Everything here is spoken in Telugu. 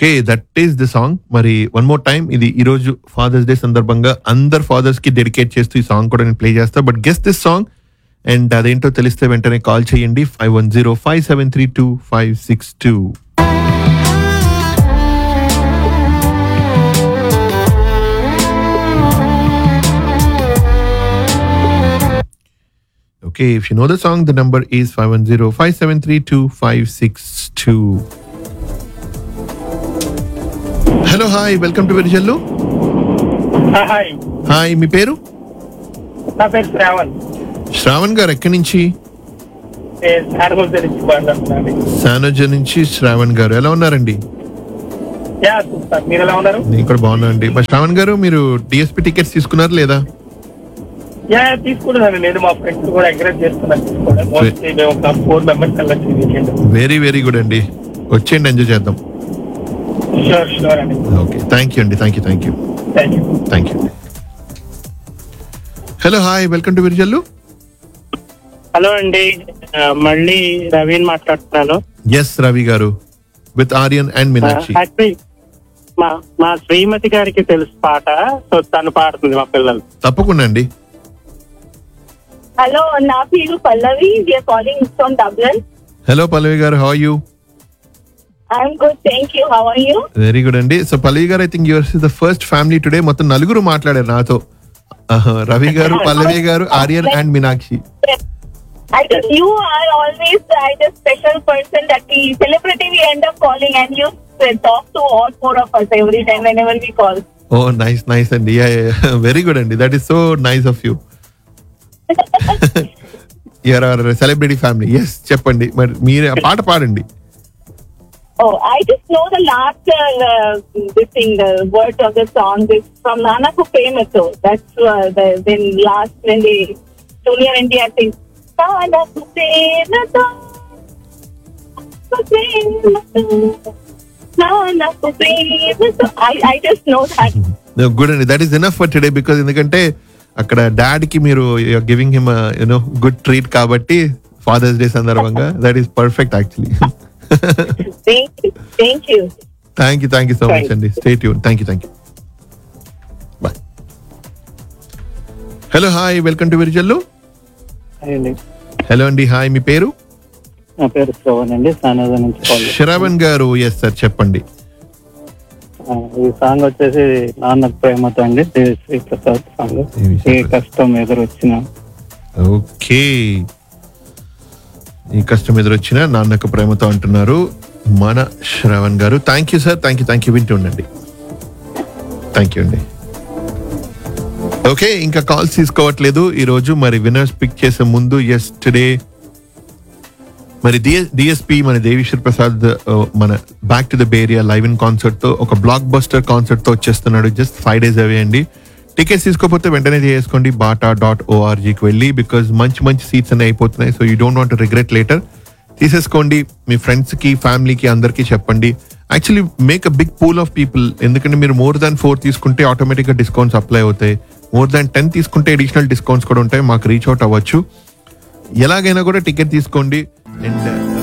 Okay that is the song మరి వన్ మోర్ టైం ఇది ఈ రోజు ఫాదర్స్ డే సందర్భంగా అందరు ఫాదర్స్ కి డెడికేట్ చేస్తూ ఈ సాంగ్ కూడా నేను ప్లే చేస్తా but guess this song and అదేంటో తెలిస్తే వెంటనే కాల్ చేయండి five one zero five seven three two five six two Okay, if you know the song, the number is 510 5732 562. Hello hi welcome to Virijallu hi hi మీ పేరు నా పేరు శ్రావణ్ శ్రావణ్ గారు ఎక్కడి నుంచి నేను శారగోల్ నుంచి మాట్లాడుతున్నాను సానోజ నుంచి శ్రావణ్ గారు ఎలా ఉన్నారండి యా చూస్తాను మీరు ఎలా ఉన్నారు నేను కూడా బాగున్నా అండి మరి శ్రావణ్ గారు మీరు డిఎస్పి టికెట్స్ తీసుకున్నారు లేదా యా తీసుకుంటున్నాను నేను మా ఫ్రెండ్స్ కూడా ఎంకరేజ్ చేస్తున్నాను తీసుకోవడం మోస్ట్లీ మేము ఒక ఫోర్ మెంబర్స్ వెళ్ళొచ్చు వీకెండ్ వెరీ వెరీ గుడ్ అండి వచ్చేయండి ఎంజాయ్ చేద్దాం షూర్ షూర్ అండి ఓకే థ్యాంక్ యూ అండి thank you thank you thank you thank you hello hi welcome to Virijallu hello అండి మళ్ళీ రవీన్ మాట్లాడుతున్నాను yes Ravi garu with Aryan and Meenakshi actually మా మా శ్రీమతి గారికి తెలుసు పాట సో తను పాడుతుంది మా పిల్లలు తప్పకుండా అండి Hello, నా పేరు Pallavi we're calling from Dublin hello Pallavi garu how you I'm good thank you how are you very good అండి so Pallavi garu I think yours the first family today మొత్తం నలుగురు మాట్లాడారు నాతో ఆహా, Ravi garu Pallavi garu Aryan and Meenakshi I think you are always uh, the special person that we celebrity we end up calling and you uh, talk to all four of us every time whenever we call. Oh nice nice అండి వెరీ గుడ్ అండి that is so nice of you you're our celebrity family yes చెప్పండి మరి మీరు ఆ పాట పాడండి Oh, I just know the last uh, uh, this thing, the words of the song is from Nana Kupemato. That's uh, the then last when they Junior India sings Nana Kupemato. Kupemato. Nana Kupemato. I I just know that. Good అండి that is enough for today because ఎందుకంటే అక్కడ డాడ్ కి మీరు giving him you know good treat కాబట్టి ఫాదర్స్ డే సందర్భంగా that is perfect actually Thank you. Thank you. Thank you thank you so much Thank అండి స్టేట్ you thank you thank you bye hello hi welcome to Virijallu అండి హలో అండి హాయ్ మీ పేరు నా పేరు శ్రవణ్ అండి సానోజ నుంచి కాల్ శ్రవణ్ గారు ఎస్ సార్ చెప్పండి ఈ సాంగ్ వచ్చేసి నాన్న ప్రేమతో అండి శ్రీ ప్రసాద్ సాంగ్ దేవిశ్రీ ఏ కష్టం ఎదురొచ్చిన ఓకే ఈ కష్టం ఎదురొచ్చిన నాన్నకు ప్రేమతో అంటున్నారు మన Shravan garu thank you sir thank you thank you వింటూ ఉండండి థ్యాంక్ యూ అండి ఓకే ఇంకా కాల్స్ తీసుకోవట్లేదు ఈ రోజు మరి విన్నర్స్ పిక్ చేసే ముందు ఎస్ టుడే మరి డిఎస్పి మన దేవిశ్వర్ ప్రసాద్ ఆ, మన బ్యాక్ టు ద బేరియా లైవ్ ఇన్ కాన్సర్ట్ తో ఒక బ్లాక్ బస్టర్ కాన్సర్ట్ తో వచ్చేస్తున్నాడు జస్ట్ ఫైవ్ డేస్ అవే అండి టికెట్స్ తీసుకోకపోతే వెంటనే చేసుకోండి బాటా డాట్ ఓఆర్జీకి వెళ్ళి బికాజ్ మంచి మంచి సీట్స్ అనే అయిపోతున్నాయి so you don't want regret later తీసేసుకోండి మీ ఫ్రెండ్స్ కి ఫ్యామిలీకి అందరికీ చెప్పండి actually make a big pool of people ఎందుకంటే మీరు మోర్ దాన్ ఫోర్ తీసుకుంటే ఆటోమేటిక్ గా డిస్కౌంట్స్ అప్లై అవుతాయి మోర్ దాన్ టెన్ తీసుకుంటే అడిషనల్ డిస్కౌంట్స్ కూడా ఉంటాయి మాకు రీచ్ అవుట్ అవ్వచ్చు ఎలాగైనా కూడా టికెట్ తీసుకోండి అండ్